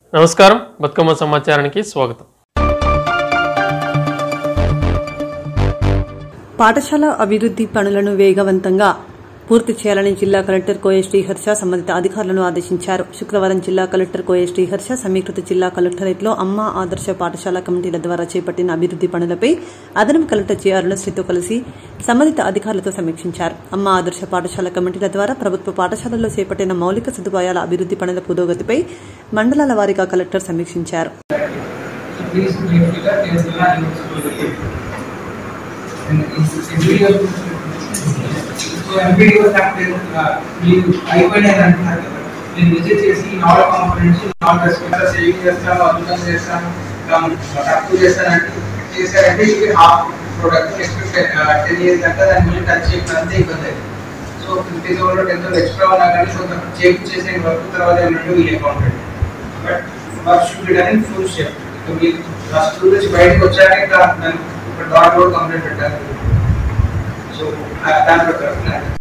నమస్కారం బతుకమ్మ సమాచారానికి స్వాగతం పాఠశాల అభివృద్ది పనులను వేగవంతంగా పూర్తి చేయాలని జిల్లా కలెక్టర్ కోయ శ్రీహర్ష సంబంధిత అధికారులను ఆదేశించారు శుక్రవారం జిల్లా కలెక్టర్ కోయ శ్రీహర్ష సమీకృత జిల్లా కలెక్టరేట్లో అమ్మ ఆదర్శ పాఠశాల కమిటీల ద్వారా చేపట్టిన అభివృద్ది పనులపై అదనపు కలెక్టర్ జే అరుణశ్రీతో కలిసి సంబంధిత అధికారులతో సమీక్షించారు అమ్మ ఆదర్శ పాఠశాల కమిటీల ద్వారా ప్రభుత్వ పాఠశాలల్లో చేపట్టిన మౌలిక సదుపాయాల అభివృద్ది పనుల పురోగతిపై మండలాల వారీగా కలెక్టర్ సమీక్షించారు please make sure that there is no animals and it's every year so every year that మీరు అయిపోయినాయి అంటున్నారు కదా నేను విజిట్ చేసి not confidence not respect saving చేస్తాను అద్భుతం చేస్తాను తక్కువ చేస్తానంటే చేశారంటే ఇది half product next ten years దాకా దాని మళ్ళీ టచ్ చేయడం అంతే ఇబ్బంది so fifty thousand ten thousand extra ఉన్నా కానీ సో చేపు చేసే వర్క్ తర్వాత ఏమంటే వీళ్ళు accounted but work should be done in full shape మీరు ఆ స్కూల్ నుంచి బయటకు వచ్చాక ఇంకా దాన్ని ఒక డాట్ కూడా కంప్లీట్ పెట్టారు సో దాని ప్రకారం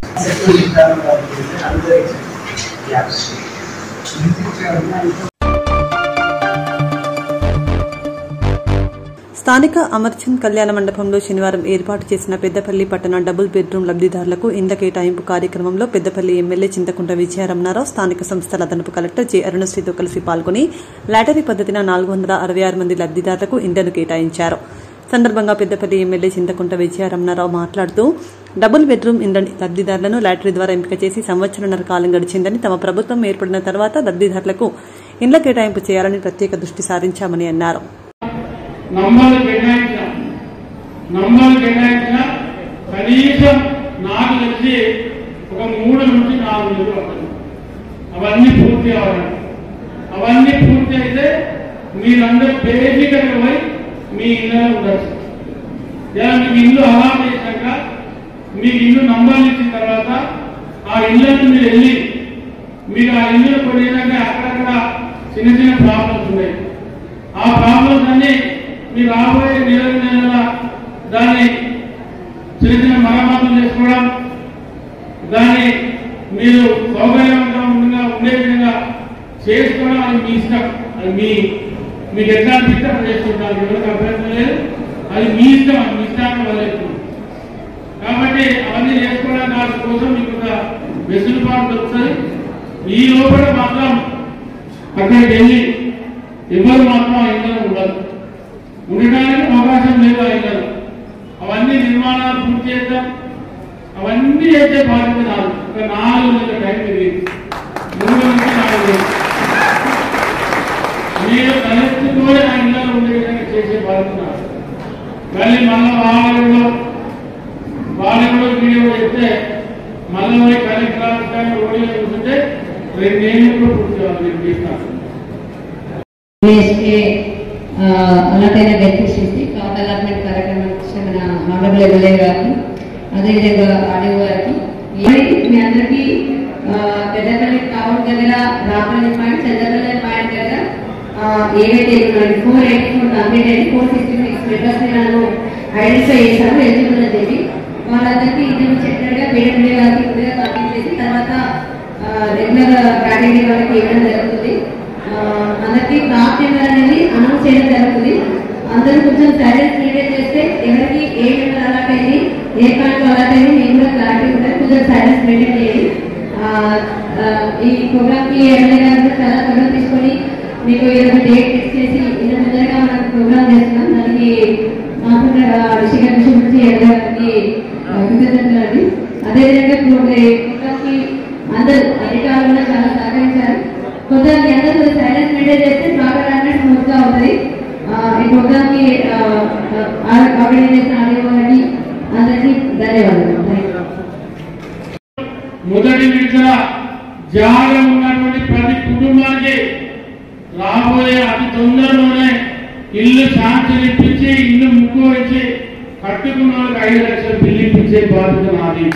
స్థానిక అమర్చంద్ కళ్యాణ మండపంలో శనివారం ఏర్పాటు చేసిన పెద్దపల్లి పట్టణ డబుల్ బెడ్రూమ్ లబ్దిదారులకు ఇంద కేటాయింపు కార్యక్రమంలో పెద్దపల్లి ఎమ్మెల్యే చింతకుంట విజయరమణారావు స్థానిక సంస్థల అదనపు కలెక్టర్ జె అరుణశ్రీతో కలిసి పాల్గొని లాటరీ పద్దతిన నాలుగు వందల అరవై ఆరు మంది లబ్దిదారులకు ఇండ్లను కేటాయించారు సందర్భంగా పెద్దపల్లి ఎమ్మెల్యే చింతకుంట విజయరమణారావు మాట్లాడుతూ డబుల్ బెడ్రూమ్ ఇండ్ల లబ్దిదారులను లాటరీ ద్వారా ఎంపిక చేసి సంవత్సరంన్నర కాలం గడిచిందని తమ ప్రభుత్వం ఏర్పడిన తర్వాత లబ్దిదారులకు ఇండ్ల కేటాయింపు చేయాలని ప్రత్యేక దృష్టి సారించామని అన్నారు నంబర్లు కేటాయించాం నంబర్లు కేటాయించిన కనీసం నాకు తెలిసి ఒక మూడు నుంచి నాలుగు నెలలు పడుతుంది అవన్నీ పూర్తి అవ్వాలి అవన్నీ పూర్తి అయితే మీరందరూ బేసిక్గా పోయి మీ ఇళ్ళలో ఉండొచ్చు ఇలా మీకు ఇల్లు అలాట్ చేశాక మీకు ఇల్లు నంబర్లు ఇచ్చిన తర్వాత ఆ ఇళ్ళను మీరు వెళ్ళి మీరు ఆ ఇల్లు కొనేదాక అక్కడక్కడ చిన్న చిన్న ప్రాబ్లమ్స్ ఉన్నాయి ఆ ప్రాబ్లమ్స్ అన్ని మీరు రాబోయే నెల నెలల దాన్ని చిన్న చిన్న మరమ్మతులు చేసుకోవడం దాన్ని మీరు సౌకర్యవంతంగా ఉండే విధంగా చేసుకోవడం అది మీ ఇష్టం అది మీ మీకు ఎట్లా అనిపిస్తే అట్లా చేసుకుంటారు ఎవరికి అభ్యంతరం లేదు అది మీ ఇష్టం అది మీ ఇష్టాన్ని వదిలేదు కాబట్టి అవన్నీ చేసుకోవడం దాని కోసం మీకు ఒక వెసులుబాటు దొరుకుతుంది ఈ లోపల మాత్రం అక్కడికి వెళ్ళి ఎవరు మాత్రం ఆ ఇళ్ళలో ఉండదు ఉండడానికి అవకాశం లేదు ఆ ఇళ్ళలో అవన్నీ నిర్మాణాలు పూర్తి చేద్దాం అవన్నీ చేసే బాధ్యత నాది ఒక నాలుగు నెలల టైం ఇది మూడు నుంచి నాలుగు నెలలు. మీరు తలెత్తుకోని ఆ ఇళ్ళలో ఉండే విధంగా చేసే బాధ్యత నాది మళ్ళీ మళ్ళీ వాళ్ళలో వాళ్ళలో వీడియో చెప్తే మళ్ళీ పోయి కలెక్టర్ ఆఫీస్ కానీ ఓడియో చూస్తుంటే రెండేళ్ళు కూడా పూర్తి కావాలి నేను తీస్తాను వేస్తే అలాంటైన బెనిఫిషియర్స్ క్రౌడ్ అలాట్మెంట్ కార్యక్రమం ఇచ్చిన మన ఆనరబుల్ ఎమ్మెల్యే గారికి అదేవిధంగా ఆడియో గారికి ఈ- మీ అందరికీ ఆ, పెద్దపల్లి టౌన్ దగ్గర రాపల్లి పాయింట్ చంద్రపల్లి పాయింట్ దగ్గర ఆ, ఏవైతే ఫోర్ ఎయిటీ ఫోర్ కంప్లీట్ అయ్యి ఫోర్ సిక్స్టీ సిక్స్ మెంబర్స్ నన్ను ఐడెంటిఫై చేశారు ఎలిజిబుల్ అని చెప్పి వాళ్ళందరికీ ఇంటి చెప్పినట్టుగా బీడబ్ల్యూ గారికి ముందుగా కంప్లీట్ చేసి తర్వాత రెగ్యులర్ కేటగిరీ వాళ్ళకి ఇవ్వడం జరుగుతుంది ఆ, అందరికీ టాప్ నెంబర్ అనేది అనౌన్స్ చేయడం జరుగుతుంది అందరూ కొంచెం సైలెన్స్ మెయింటైన్ చేస్తే ఎవరికి ఏ నెంబర్ అలాట్ అయింది ఏ పాయింట్ అలాట్ అయింది నేను కూడా క్లారిటీ ఉంటుంది కొంచెం సైలెన్స్ మెయింటైన్ చేయండి ఆ, ఆ, ఈ ప్రోగ్రామ్ కి ఎమ్మెల్యే గారు కూడా చాలా త్వరగా తీసుకొని మీకు ఈరోజు డేట్ ఫిక్స్ చేసి ఇంత ముందరగా మనం ప్రోగ్రామ్ చేస్తున్నాం దానికి మాకు రిషిగా విషయం నుంచి ఎమ్మెల్యే గారికి ఆ, కృతజ్ఞతలు అండి అదేవిధంగా ప్రోగ్రామ్ కి అందరూ అధికారులు కూడా చాలా సహకరించారు కొందరికి అందరూ సైలెన్స్ మెయింటైన్ చేస్తే ప్రాపర్ అన్నట్టు స్మూత్ గా ఉంటుంది ఆ, ఈ ప్రోగ్రామ్ కి ఆర్గనైజ్ చేసిన ఆడియో గారికి అందరికీ ధన్యవాదాలు థ్యాంక్ యూ మొదటి విడత జాగ ఉన్నటువంటి ప్రతి కుటుంబానికి రాబోయే అతి తొందరలోనే ఇల్లు శాంక్షన్ ఇప్పించి ఇల్లు ముక్కు వచ్చి కట్టుకున్న వాళ్ళకి ఐదు లక్షల బిల్లు ఇప్పించే బాధ్యత నాది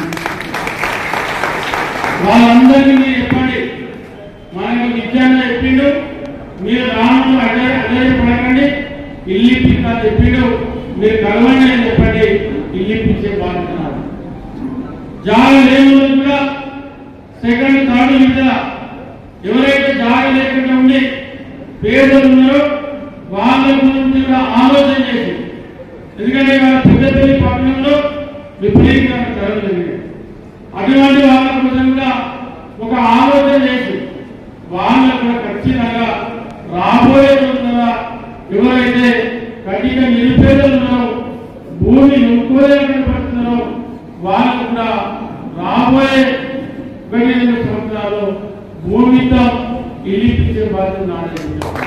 వాళ్ళందరికీ మీరు చెప్పండి మనకు నిత్యాన్ని చెప్పిండు మీరు రాముడు అదే అదే పడకండి ఇల్లు ఇప్పిస్తా చెప్పిండు మీరు కలవండి అని చెప్పండి ఇల్లు ఇప్పించే బాధ్యత నాది జాగ లేని వాళ్ళు కూడా సెకండ్ థర్డ్ విడత ఎవరైతే జాగ లేకుండా ఉండి పేదలు ఉన్నారో వాళ్ళ గురించి కూడా ఆలోచన చేసి ఎందుకంటే వాళ్ళ పెద్దపల్లి పట్టణంలో విపరీతమైన ధరలు జరిగాయి అటువంటి వాళ్ళ కోసం కూడా ఒక ఆలోచన చేసి వాళ్ళకు కూడా ఖచ్చితంగా రాబోయే రోజున ఎవరైతే కఠిన నిరుపేదలు ఉన్నారో భూమి నొక్కుకోలేని పడుతున్నారో వాళ్ళకు కూడా రాబోయే ఒకటి రెండు సంవత్సరాలు భూమితో ఇల్లిపించే బాధ్యత నాదే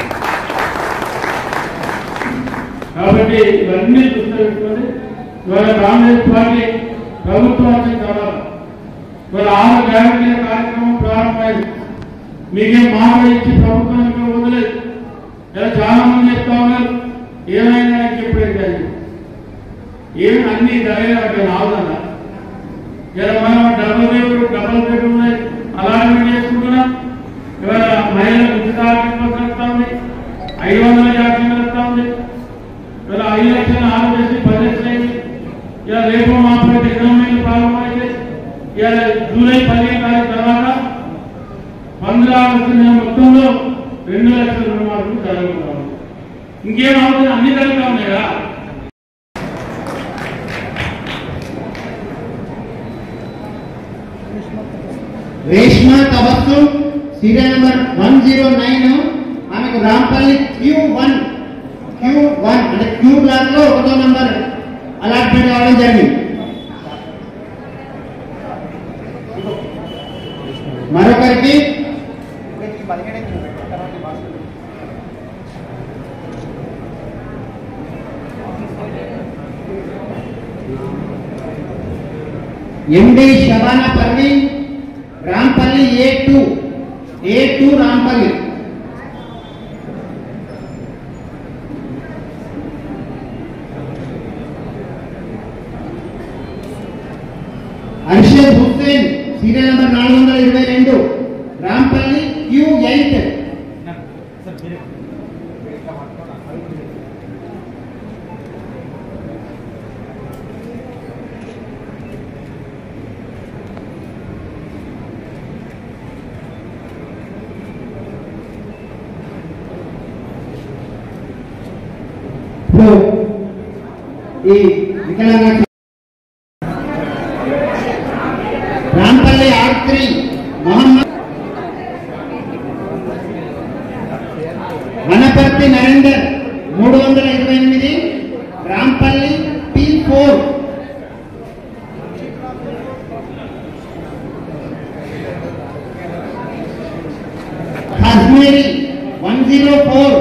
కాబట్టి ఇవన్నీ దృష్టిలో పెట్టుకొని ఇవాళ కాంగ్రెస్ పార్టీ ప్రభుత్వానికి కావాలి ఇవాళ ఆరు గ్యారంటీల కార్యక్రమం ప్రారంభమైంది మీకేం మాట ఇచ్చి ప్రభుత్వానికి వదిలేదు ఇలా చాలా మంది చెప్తా ఉన్నారు ఏమైనా ఎప్పుడైతే జరిగింది ఏమి అన్ని జరిగిన రావుదన్నా ఇలా మనం double bedroom double bedroom allotment చేసుకుంటున్నాం ఇవాళ మహిళలకు ఉచిత ఆరోగ్యం వస్తా ఉంది ఐదు వందల యాభై వస్తా ఉంది ఇలా ఐదు లక్షల ఆరోగ్యశ్రీ పది లక్షలు అయింది ఇలా రేపు మాపైతే ఎకనామీలు ప్రారంభమైతే ఇలా జూలై పదిహేను తారీఖు తర్వాత పంద్రా ఆగస్టు నెల మొత్తంలో రెండు లక్షల రుణమాఫీ జరుగుతున్నాం ఇంకేం అవుతుంది అన్ని జరుగుతా ఉన్నాయి కదా Reshma Tabassum serial number one zero nine ఆమెకు Rampalli Q one Q one అంటే క్యూ బ్లాక్ లో ఒకటో నంబర్ అలాట్మెంట్ కావడం జరిగింది మరొకరికి MD Shabana Parveen Rampalli A two A two Rampalli Arshad Hussain serial number నాలుగు వందల ఇరవై రెండు రాంపల్లి క్యూ ఎయిట్ ఇప్పుడు ఈ వికలాంగ రాంపల్లి ఆర్ త్రీ మొహమ్మద్ వనపర్తి నరేందర్ మూడు వందల ఇరవై ఎనిమిది Rampalli P four Kashmiri one zero four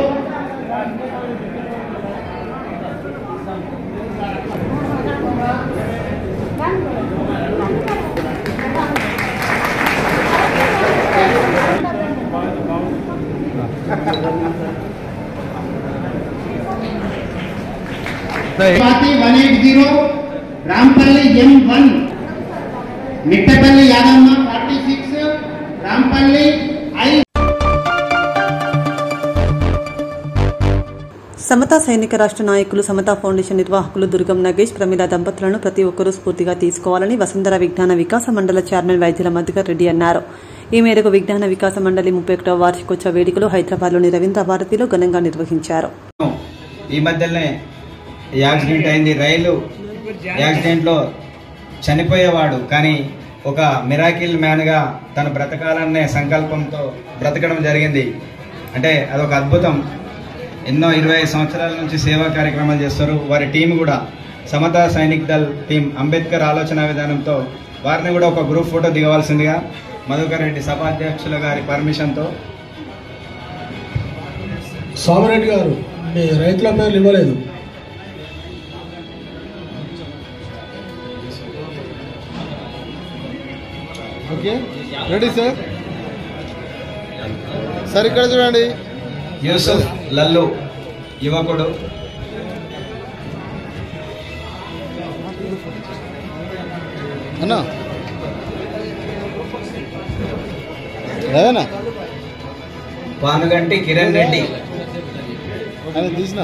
Swathi one eight zero Rampalli M one Mittapalli Yadamma forty six Rampalli I Samata Sainika రాష్ట్ర నాయకులు సమతా ఫౌండేషన్ నిర్వాహకులు దుర్గం నగేష్ ప్రమిళ దంపతులను ప్రతి ఒక్కరూ స్ఫూర్తిగా తీసుకోవాలని వసుంధర విజ్ఞాన వికాస మండల చైర్మన్ వైద్యుల మధుకర్ రెడ్డి అన్నారు ఈ మేరకు విజ్ఞాన వికాస మండలి ముప్పై ఒకటవ వార్షికోత్సవ వేడుకలు హైదరాబాద్లోని రవీంద్ర భారతిలో ఘనంగా నిర్వహించారు ఈ మధ్యలోనే యాక్సిడెంట్ అయింది రైలు యాక్సిడెంట్లో చనిపోయేవాడు కానీ ఒక మిరాకిల్ మ్యాన్గా తన బ్రతకాలనే సంకల్పంతో బ్రతకడం జరిగింది అంటే అదొక అద్భుతం ఎన్నో ఇరవై సంవత్సరాల నుంచి సేవా కార్యక్రమాలు చేస్తారు వారి టీం కూడా సమతా సైనిక్ దళ్ టీం అంబేద్కర్ ఆలోచన విధానంతో వారిని కూడా ఒక గ్రూప్ ఫోటో దిగవలసిందిగా మధుకర్ రెడ్డి సభాధ్యక్షుల గారి పర్మిషన్తో సోమరెడ్డి గారు మీ రైతుల పేర్లు ఇవ్వలేదు ఓకే రెడీ సార్ సార్ ఇక్కడ చూడండి యూసుఫ్ లల్లు యువకుడు అన్నా ఏదన్నా పానుగంటి కిరణ్ రెడ్డి ఆయన తీసిన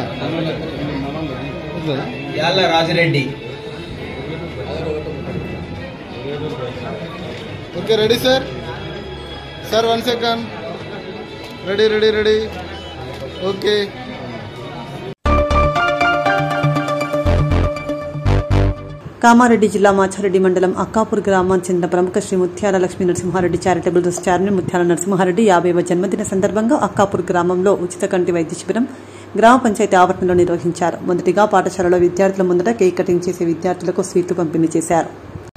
Yalla Rajireddy okay ready sir sir one second ready ready ready okay Kamareddy జిల్లా మాచారెడ్డి మండలం అక్కాపూర్ గ్రామానికి చెందిన ప్రముఖ Shri Muthyala Lakshmi Narasimhareddy charitable trust chairman Muthyala Narasimhareddy యాభైవ జన్మదిన సందర్భంగా అక్కాపూర్ గ్రామంలో ఉచిత కంటి వైద్య శిబిరం గ్రామ పంచాయతీ ఆవరణలో నిర్వహించారు మొదటిగా పాఠశాలలో విద్యార్థుల ముందట కేక్ కటింగ్ చేసే విద్యార్థులకు స్వీట్లు పంపిణీ చేశారు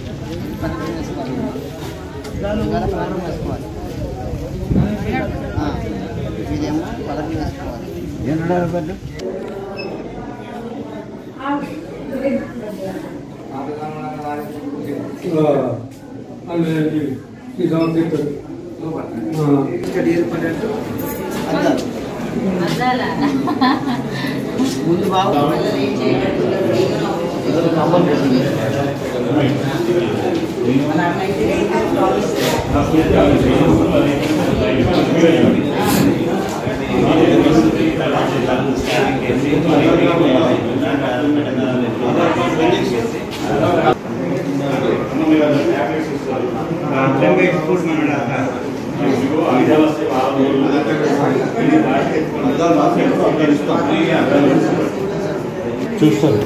చూస్తాను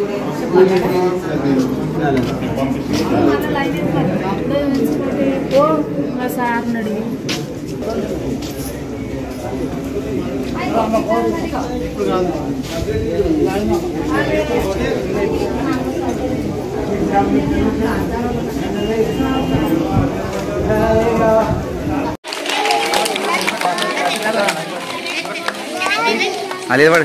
అది పడు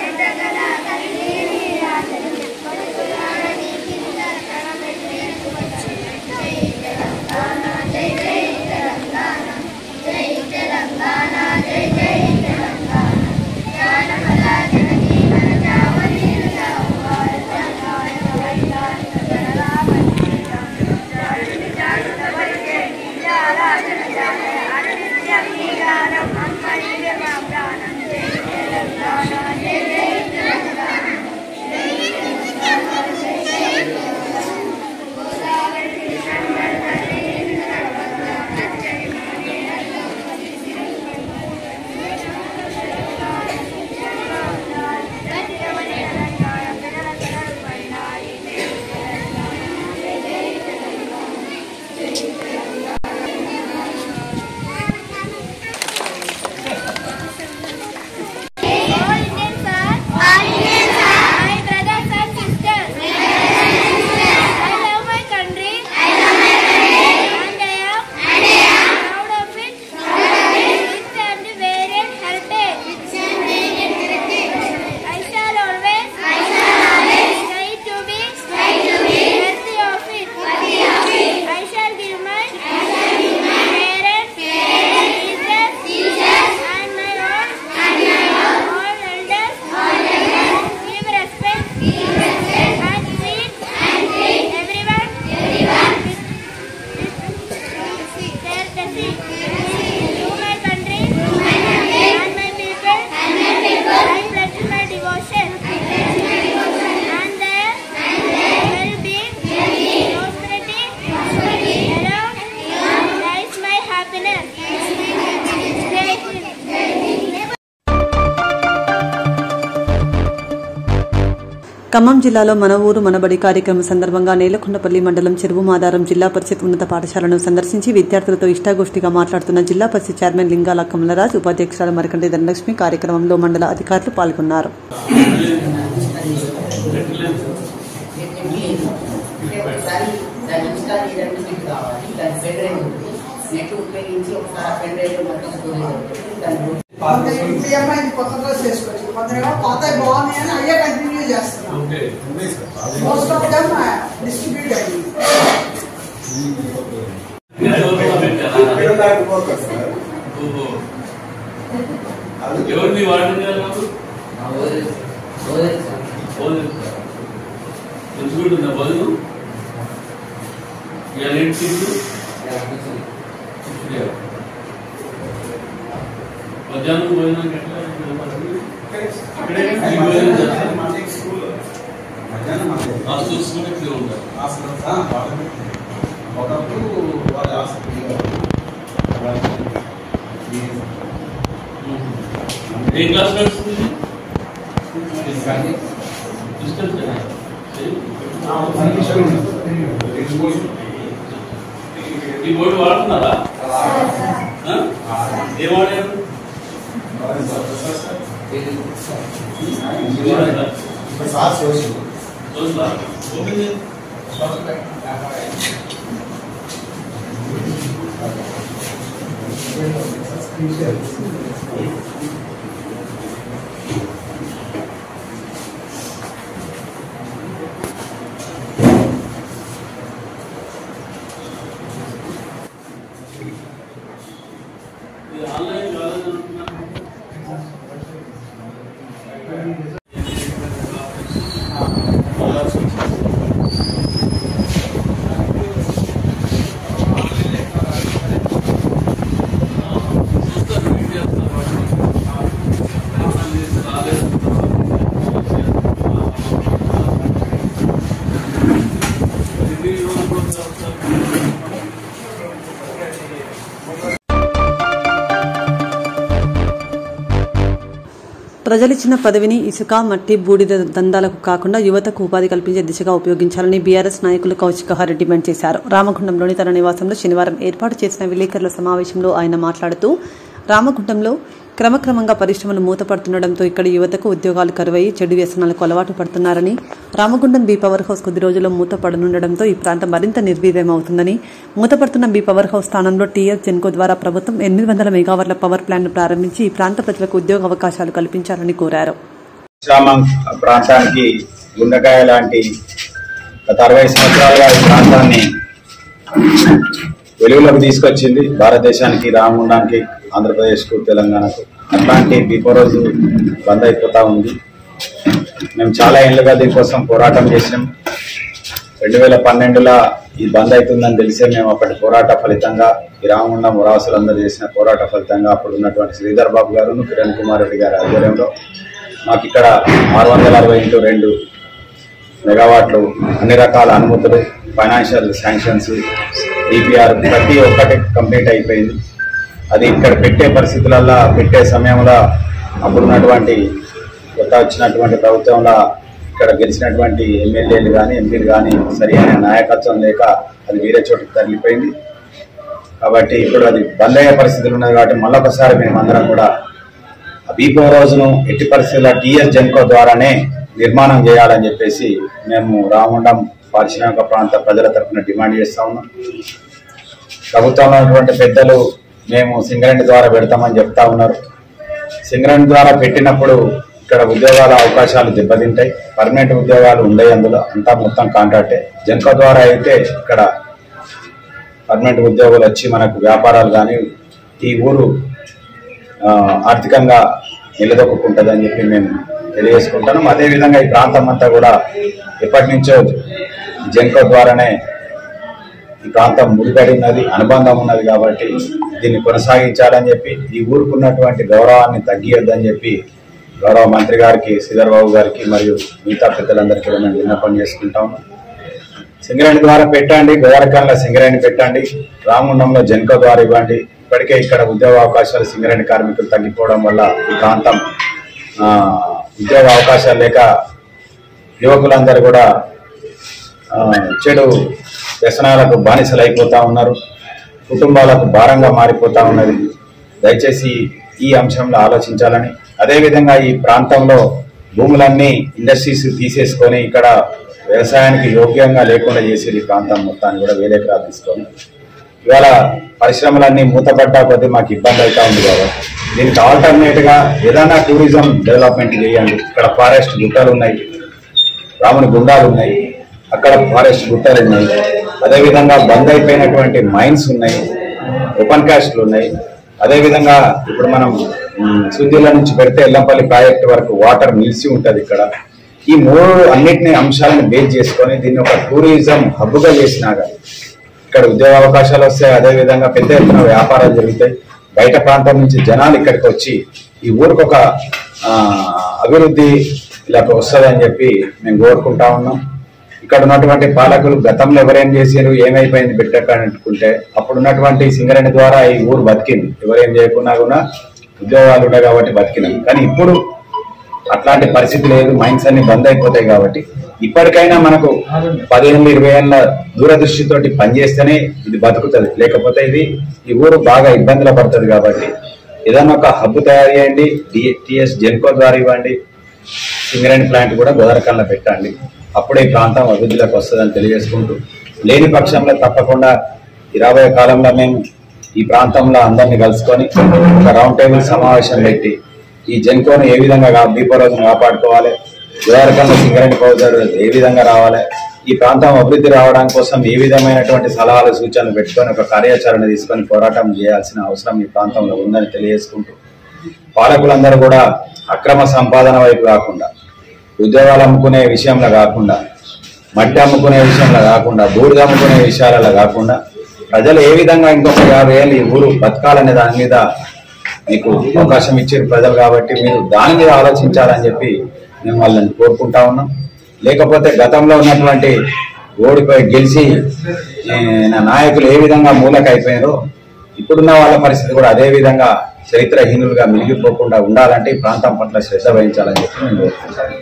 Thank you. ఖమ్మం జిల్లాలో మన ఊరు మనబడి కార్యక్రమం సందర్భంగా నేలకొండపల్లి మండలం చెరువు మాదారం జిల్లా పరిషత్ ఉన్నత పాఠశాలను సందర్శించి విద్యార్థులతో ఇష్టాగోష్ఠిగా మాట్లాడుతున్న జిల్లా పరిషత్ చైర్మన్ లింగాల కమలరాజ్ ఉపాధ్యక్షురాలు మరికంటి ధనలక్ష్మి కార్యక్రమంలో మండల అధికారులు పాల్గొన్నారు ఒకసారి దాన్ని ఇన్స్టాల్ చేయడానికి మీకు కావాలి దాని పెన్ డ్రైవ్ ఉంటుంది నెట్ ఉపయోగించి ఒకసారి పెన్ డ్రైవ్ మొత్తం స్టోరేజ్ ఉంటుంది దాన్ని ఈ అమ్మాయిని కొత్త డ్రెస్ వేసుకోవచ్చు కొందరేమో పాత బాగున్నాయి అని అయ్యే కంటిన్యూ చేస్తున్నాం మోస్ట్ ఆఫ్ దమ్ డిస్ట్రిబ్యూట్ అయ్యింది ఎవరిని వాడింది మంచిగుంటుందా బదులు ఇవాళ ఏంటి తింటూ మధ్యాహ్నం భోజనం ఎట్లా ఇక్కడే ఈ భోజనం చేస్తారా? హాస్టల్ స్కూల్ ఇట్లే ఉంటారు ఏ క్లాస్ నడుస్తుంది డిస్టెన్స్ ఈ బోర్డు వాడుతున్నారా ఆ? ఏం వాడారు చూస్తుందా? ఓపెన్ చేయండి. ఇది ఆన్లైన్ కాలేజ్ ప్రజలిచ్చిన పదవిని ఇసుక మట్టి బూడిద దందాలకు కాకుండా యువతకు ఉపాధి కల్పించే దిశగా ఉపయోగించాలని బీఆర్ఎస్ నాయకులు కౌశిక హరి డిమాండ్ చేశారు రామగుండంలోని తన నివాసంలో శనివారం ఏర్పాటు చేసిన విలేకరుల సమావేశంలో ఆయన మాట్లాడుతూ రామగుండంలో క్రమక్రమంగా పరిశ్రమలు మూతపడుతుండటంతో ఇక్కడి యువతకు ఉద్యోగాలు కరువై చెడు వ్యసనాలకు అలవాటు పడుతున్నారని రామగుండం బీ పవర్ హౌస్ కొద్ది రోజుల్లో మూతపడనుండటంతో ఈ ప్రాంతం మరింత నిర్వీర్యమవుతుందని మూతపడుతున్న బీ పవర్ హౌస్ స్థానంలో టీఎస్ జెన్కో ద్వారా ప్రభుత్వం ఎనిమిది వందల మెగావాట్ల పవర్ ప్లాంట్ ప్రారంభించి ఈ ప్రాంత ప్రజలకు ఉద్యోగ అవకాశాలు కల్పించాలని కోరారు విశ్రామం ప్రాంతానికి గుండెకాయ లాంటి గత అరవై సంవత్సరాలుగా ఈ ప్రాంతాన్ని వెలుగులోకి తీసుకొచ్చింది భారతదేశానికి రామగుండానికి ఆంధ్రప్రదేశ్కు తెలంగాణకు అట్లాంటి బిఫో రోజు బంద్ అయిపోతా ఉంది మేము చాలా ఏళ్ళుగా దీనికోసం పోరాటం చేసినాం రెండు వేల పన్నెండులో ఈ బంద్ అవుతుందని తెలిసే మేము అప్పటి పోరాట ఫలితంగా ఈ రామగుండం మురాసులందరూ చేసిన పోరాట ఫలితంగా అప్పుడు ఉన్నటువంటి శ్రీధర్ బాబు గారు కిరణ్ కుమార్ రెడ్డి గారి ఆధ్వర్యంలో మాకు ఇక్కడ ఆరు వందల అరవై ఇంటూ రెండు మెగావాట్లు అన్ని రకాల అనుమతులు ఫైనాన్షియల్ శాంక్షన్స్ డిపిఆర్ ప్రతి ఒక్కటి కంప్లీట్ అయిపోయింది అది ఇక్కడ పెట్టే పరిస్థితులలో పెట్టే సమయంలో అప్పుడున్నటువంటి కొత్త వచ్చినటువంటి ప్రభుత్వంలో ఇక్కడ గెలిచినటువంటి ఎమ్మెల్యేలు కానీ ఎంపీలు కానీ సరైన నాయకత్వం లేక అది వేరే చోటుకి తరలిపోయింది కాబట్టి ఇప్పుడు అది బంద్ అయ్యే పరిస్థితులు ఉన్నాయి కాబట్టి మళ్ళొకసారి మేమందరం కూడా ఆ బీపో రోజును ఎట్టి పరిస్థితుల్లో టీఎస్ జెన్కో ద్వారానే నిర్మాణం చేయాలని చెప్పేసి మేము రామగుండం పారిశ్రామిక ప్రాంత ప్రజల తరఫున డిమాండ్ చేస్తా ఉన్నాం ప్రభుత్వంలో ఉన్నటువంటి పెద్దలు మేము సింగరేణి ద్వారా పెడతామని చెప్తా ఉన్నారు సింగరేణి ద్వారా పెట్టినప్పుడు ఇక్కడ ఉద్యోగాల అవకాశాలు దెబ్బతింటాయి పర్మనెంట్ ఉద్యోగాలు ఉండవు అందులో అంతా మొత్తం కాంట్రాక్టే జెన్కో ద్వారా అయితే ఇక్కడ పర్మనెంట్ ఉద్యోగులు వచ్చి మనకు వ్యాపారాలు కానీ ఈ ఊరు ఆ, ఆర్థికంగా నిలదొక్కుంటుందని చెప్పి మేము తెలియజేసుకుంటాం అదేవిధంగా ఈ ప్రాంతం అంతా కూడా ఎప్పటి నుంచో జెన్కో ద్వారానే ఈ ప్రాంతం ముడిపడి ఉన్నది అనుబంధం ఉన్నది కాబట్టి దీన్ని కొనసాగించాలని చెప్పి ఈ ఊరుకున్నటువంటి గౌరవాన్ని తగ్గియొద్దని చెప్పి గౌరవ మంత్రి గారికి శ్రీధర్ బాబు గారికి మరియు మిగతా పెద్దలందరికీ కూడా మేము విన్నపం చేసుకుంటాం సింగరేణి ద్వారా పెట్టండి గోరకంలో సింగరేణి పెట్టండి రామగుండంలో జెన్కో ద్వారా ఇవ్వండి ఇప్పటికే ఇక్కడ ఉద్యోగ అవకాశాలు సింగరేణి కార్మికులు తగ్గిపోవడం వల్ల ఈ ప్రాంతం ఆ, ఉద్యోగ అవకాశాలు లేక యువకులందరూ కూడా ఆ, చెడు వ్యసనాలకు బానిసలైపోతా ఉన్నారు కుటుంబాలకు భారంగా మారిపోతా ఉన్నది దయచేసి ఈ అంశంలో ఆలోచించాలని అదేవిధంగా ఈ ప్రాంతంలో భూములన్నీ ఇండస్ట్రీస్ తీసేసుకొని ఇక్కడ వ్యవసాయానికి యోగ్యంగా లేకుండా చేసేది ఈ ప్రాంతం మొత్తాన్ని కూడా వేరే ఎకరాలు తీసుకొని ఇవాళ పరిశ్రమలన్నీ మూతపడ్డా కొద్దీ మాకు ఇబ్బంది అవుతా ఉంది కాబట్టి దీనికి ఆల్టర్నేట్ గా ఏదైనా టూరిజం డెవలప్మెంట్ చేయండి ఇక్కడ ఫారెస్ట్ గుట్టలు ఉన్నాయి రాముని గుండాలు ఉన్నాయి అక్కడ ఫారెస్ట్ గుట్టలు ఉన్నాయి అదేవిధంగా బంద్ అయిపోయినటువంటి మైన్స్ ఉన్నాయి ఓపెన్ కాస్ట్లు ఉన్నాయి అదేవిధంగా ఇప్పుడు మనం ఉమ్, సుందిల నుంచి పెడితే ఎల్లంపల్లి ప్రాజెక్ట్ వరకు వాటర్ నిలిచి ఉంటది ఇక్కడ ఈ మూడు అన్నిటిని అంశాలను బేస్ చేసుకొని దీన్ని ఒక టూరిజం హబ్గా చేసినాగా ఇక్కడ ఉద్యోగ అవకాశాలు వస్తాయి అదే విధంగా పెద్ద ఎత్తున వ్యాపారాలు జరుగుతాయి బయట ప్రాంతం నుంచి జనాలు ఇక్కడికి వచ్చి ఈ ఊరికి ఒక ఆ, అభివృద్ధి ఇలా వస్తుందని చెప్పి మేము కోరుకుంటా ఉన్నాం ఇక్కడ ఉన్నటువంటి పాలకులు గతంలో ఎవరేం చేసారు ఏమైపోయింది పెట్టకుంటే అప్పుడు ఉన్నటువంటి సింగరేణి ద్వారా ఈ ఊరు బతికింది ఎవరేం చేయకున్నా కూడా ఉద్యోగాలు ఉన్నాయి కాబట్టి బతికినాం కానీ ఇప్పుడు అట్లాంటి పరిస్థితి లేదు మైండ్స్ అన్ని బంద్ అయిపోతాయి కాబట్టి ఇప్పటికైనా మనకు పదిహేను ఇరవై ఏళ్ళ దూరదృష్టితోటి పనిచేస్తేనే ఇది బతుకుతుంది లేకపోతే ఇది ఈ ఊరు బాగా ఇబ్బందులు పడుతుంది కాబట్టి ఏదైనా ఒక హబ్ తయారు చేయండి టిఎస్ జెన్కో ద్వారా ఇవ్వండి సింగరేణి ప్లాంట్ కూడా గోదరకల్లో పెట్టండి అప్పుడే ఈ ప్రాంతం అభివృద్ధిలోకి వస్తుందని తెలియజేసుకుంటూ లేని పక్షంలో తప్పకుండా ఈ రాబోయే కాలంలో మేము ఈ ప్రాంతంలో అందరినీ కలుసుకొని ఒక రౌండ్ టేబుల్ సమావేశం పెట్టి ఈ జెన్కోను ఏ విధంగా కా- దీపో రోజున కాపాడుకోవాలి గోదావరికల్లో సింగరేణి పౌడర్ ఏ విధంగా రావాలి ఈ ప్రాంతం అభివృద్ధి రావడం కోసం ఏ విధమైనటువంటి సలహాలు సూచనలు పెట్టుకొని ఒక కార్యాచరణ తీసుకొని పోరాటం చేయాల్సిన అవసరం ఈ ప్రాంతంలో ఉందని తెలియజేసుకుంటూ పాలకులందరూ కూడా అక్రమ సంపాదన వైపు కాకుండా ఉద్యోగాలు అమ్ముకునే విషయంలో కాకుండా మట్టి అమ్ముకునే విషయంలో కాకుండా బూడిద అమ్ముకునే విషయాలలో కాకుండా ప్రజలు ఏ విధంగా ఇంకొక యాభై ఏళ్ళు ఈ ఊరు బతకాలనే దాని మీద మీకు అవకాశం ఇచ్చారు ప్రజలు కాబట్టి మీరు దాని మీద ఆలోచించాలని చెప్పి మేము వాళ్ళని కోరుకుంటా ఉన్నాం లేకపోతే గతంలో ఉన్నటువంటి ఓడిపోయి గెలిచి ఏ, నా నాయకులు ఏ విధంగా మూలక అయిపోయారో ఇప్పుడున్న వాళ్ళ పరిస్థితి కూడా అదే విధంగా చరిత్రహీనులుగా మిగిలిపోకుండా ఉండాలంటే ఈ ప్రాంతం పట్ల శ్రద్ధ వహించాలని చెప్పి నేను కోరుకుంటాను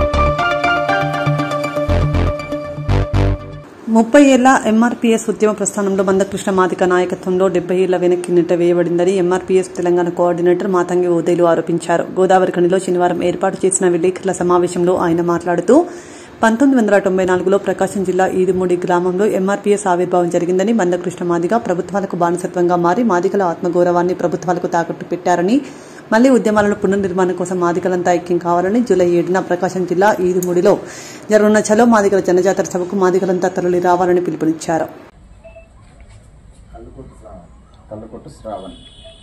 ముప్పై ఏళ్ల ఎంఆర్పీఎస్ ఉద్యమ ప్రస్థానంలో మందకృష్ణ మాదిక నాయకత్వంలో డెబ్బై ఏళ్ల వెనక్కి నెట్ట వేయబడిందని ఎంఆర్పీఎస్ తెలంగాణ కోఆర్డినేటర్ మాతంగి ఉదయలు ఆరోపించారు గోదావరి ఖనిలో శనివారం ఏర్పాటు చేసిన విలేకరుల సమావేశంలో ఆయన మాట్లాడుతూ పంతొమ్మిది వందల తొంభై నాలుగులో ప్రకాశం జిల్లా ఈదుమూడి గ్రామంలో ఎంఆర్పీఎస్ ఆవిర్భావం జరిగిందని మందకృష్ణ మాదిగ ప్రభుత్వాలకు బానిసత్వంగా మారి మాదిగల ఆత్మగౌరవాన్ని ప్రభుత్వాలకు తాకట్టు పెట్టారని మళ్లీ ఉద్యమాలను పునర్నిర్మాణం కోసం మాదిగలంతా ఐక్యం కావాలని జూలై ఏడున ప్రకాశం జిల్లా ఈదుమూడిలో జరగనున్న చలో మాదిగల జనజాతర సభకు మాదిగలంతా తరలి రావాలని పిలుపునిచ్చారు కళ్ళకొట్టు శ్రావణ్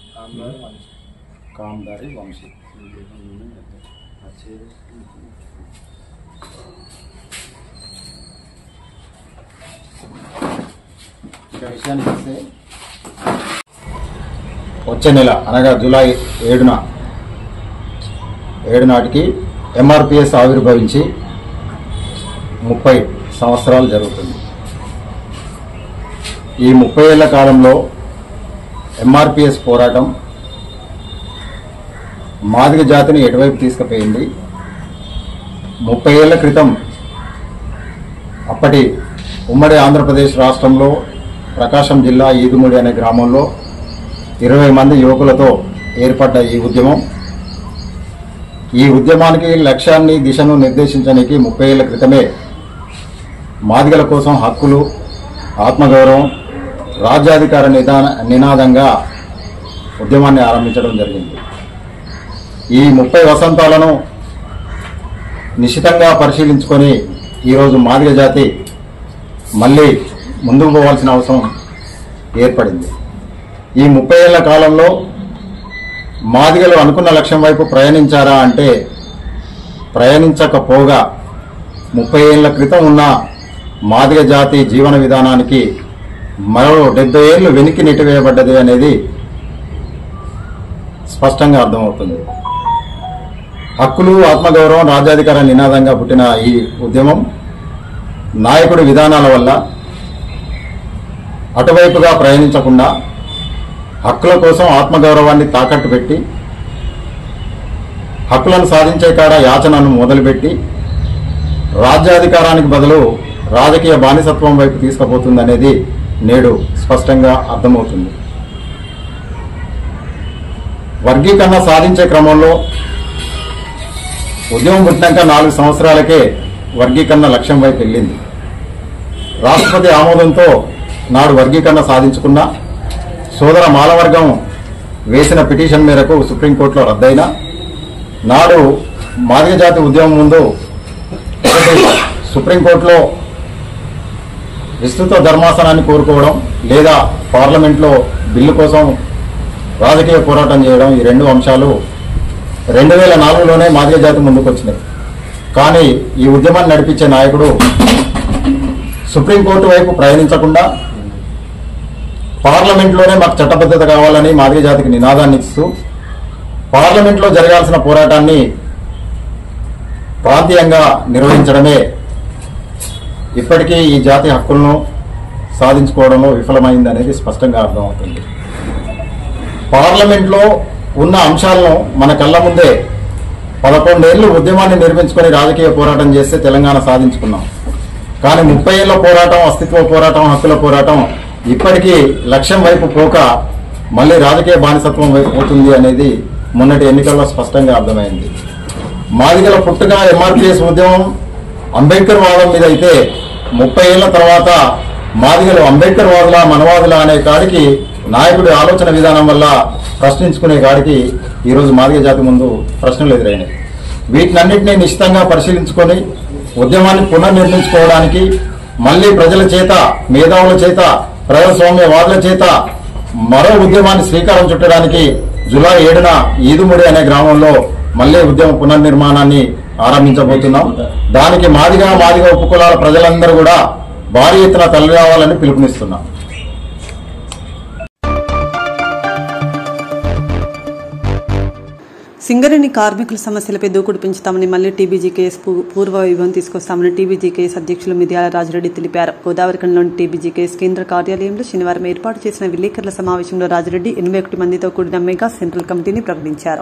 కామ్దారి వంశీ ఇక విషయానికి వస్తే వచ్చే నెల అనగా జూలై ఏడున ఏడు నాటికి ఎంఆర్పిఎస్ ఆవిర్భవించి ముప్పై సంవత్సరాలు జరుగుతుంది ఈ ముప్పై ఏళ్ల కాలంలో ఎంఆర్పిఎస్ పోరాటం మాదిగ జాతిని ఎటువైపు తీసుకుపోయింది ముప్పై ఏళ్ల క్రితం అప్పటి ఉమ్మడి ఆంధ్రప్రదేశ్ రాష్ట్రంలో ప్రకాశం జిల్లా ఈదుముడి అనే గ్రామంలో ఇరవై మంది యువకులతో ఏర్పడ్డ ఈ ఉద్యమం ఈ ఉద్యమానికి లక్ష్యాన్ని దిశను నిర్దేశించడానికి ముప్పై ఏళ్ల క్రితమే మాదిగల కోసం హక్కులు ఆత్మగౌరవం రాజ్యాధికార నిదాన నినాదంగా ఉద్యమాన్ని ఆరంభించడం జరిగింది ఈ ముప్పై వసంతాలను నిశితంగా పరిశీలించుకొని ఈరోజు మాదిగ జాతి మళ్ళీ ముందుకు పోవాల్సిన అవసరం ఏర్పడింది ఈ ముప్పై ఏళ్ల కాలంలో మాదిగలు అనుకున్న లక్ష్యం వైపు ప్రయాణించారా అంటే ప్రయాణించకపోగా ముప్పై ఏళ్ల క్రితం ఉన్న మాదిగ జాతి జీవన విధానానికి మరో డెబ్బై ఏళ్ళు వెనక్కి నెట్టివేయబడ్డది అనేది స్పష్టంగా అర్థమవుతుంది హక్కులు ఆత్మగౌరవం రాజ్యాధికార నినాదంగా పుట్టిన ఈ ఉద్యమం నాయకుడి విధానాల వల్ల అటువైపుగా ప్రయాణించకుండా హక్కుల కోసం ఆత్మగౌరవాన్ని తాకట్టు పెట్టి హక్కులను సాధించే కాడ యాచనను మొదలుపెట్టి రాజ్యాధికారానికి బదులు రాజకీయ బానిసత్వం వైపు తీసుకుపోతుందనేది నేడు స్పష్టంగా అర్థమవుతుంది వర్గీకరణ సాధించే క్రమంలో ఉద్యమం పుట్టినాక నాలుగు సంవత్సరాలకే వర్గీకరణ లక్ష్యం వైపు వెళ్ళింది రాష్ట్రపతి ఆమోదంతో నాడు వర్గీకరణ సాధించుకున్న సోదర మాలవర్గం వేసిన పిటిషన్ మేరకు సుప్రీంకోర్టులో రద్దయిన నాడు మాదిగ జాతి ఉద్యమం ముందు ఒకటి సుప్రీంకోర్టులో విస్తృత ధర్మాసనాన్ని కోరుకోవడం లేదా పార్లమెంట్లో బిల్లు కోసం రాజకీయ పోరాటం చేయడం ఈ రెండు అంశాలు రెండు వేల నాలుగులోనే మాదిగ జాతి ముందుకు వచ్చినాయి కానీ ఈ ఉద్యమాన్ని నడిపించే నాయకుడు సుప్రీంకోర్టు వైపు ప్రయాణించకుండా పార్లమెంట్లోనే మాకు చట్టబద్ధత కావాలని మాదిగ జాతికి నినాదాన్ని ఇస్తూ పార్లమెంట్లో జరగాల్సిన పోరాటాన్ని ప్రాంతీయంగా నిర్వహించడమే ఇప్పటికీ ఈ జాతి హక్కులను సాధించుకోవడంలో విఫలమైంది అనేది స్పష్టంగా అర్థమవుతుంది పార్లమెంట్లో ఉన్న అంశాలను మన కళ్ళ ముందే పదకొండేళ్లు ఉద్యమాన్ని నిర్మించుకొని రాజకీయ పోరాటం చేస్తే తెలంగాణ సాధించుకున్నాం కానీ ముప్పై ఏళ్ల పోరాటం అస్తిత్వ పోరాటం హక్కుల పోరాటం ఇప్పటికీ లక్ష్యం వైపు పోక మళ్ళీ రాజకీయ బానిసత్వం వైపు పోతుంది అనేది మొన్నటి ఎన్నికల్లో స్పష్టంగా అర్థమైంది మాదిగల పుట్టుక ఎంఆర్పిఎస్ ఉద్యమం అంబేద్కర్ వాదం మీద అయితే ముప్పై ఏళ్ల తర్వాత మాదిగలు అంబేద్కర్ వాదుల మనవాదుల అనే కాడికి నాయకుడి ఆలోచన విధానం వల్ల ప్రశ్నించుకునే కాడికి ఈరోజు మాదిగ జాతి ముందు ప్రశ్నలు ఎదురైనాయి వీటినన్నింటినీ నిశ్చితంగా పరిశీలించుకొని ఉద్యమాన్ని పునర్నిర్మించుకోవడానికి మళ్ళీ ప్రజల చేత మేధావుల చేత ప్రజాస్వామ్యవాదుల చేత మరో ఉద్యమాన్ని శ్రీకారం చుట్టడానికి జూలై ఏడున ఈదుముడి అనే గ్రామంలో మళ్ళీ ఉద్యమ పునర్నిర్మాణాన్ని ఆరంభించబోతున్నాం దానికి మాదిగా మాదిగా ఉపకులాల ప్రజలందరూ కూడా భారీ ఎత్తున తల్లి రావాలని పిలుపునిస్తున్నాం సింగరేణి కార్మికుల సమస్యలపై దూకుడు పెంచుతామని మళ్లీ టీబీజీ కేసు పూ- పూర్వ వైభవం తీసుకొస్తామని టీబీజీ కేసు అధ్యక్షులు మిర్యాల రాజిరెడ్డి తెలిపారు గోదావరికంలోని టీబీజీ కేసు కేంద్ర కార్యాలయంలో శనివారం ఏర్పాటు చేసిన విలేకరుల సమావేశంలో రాజిరెడ్డి ఎనభై ఒకటి మందితో కూడిన మెగా సెంట్రల్ కమిటీని ప్రకటించారు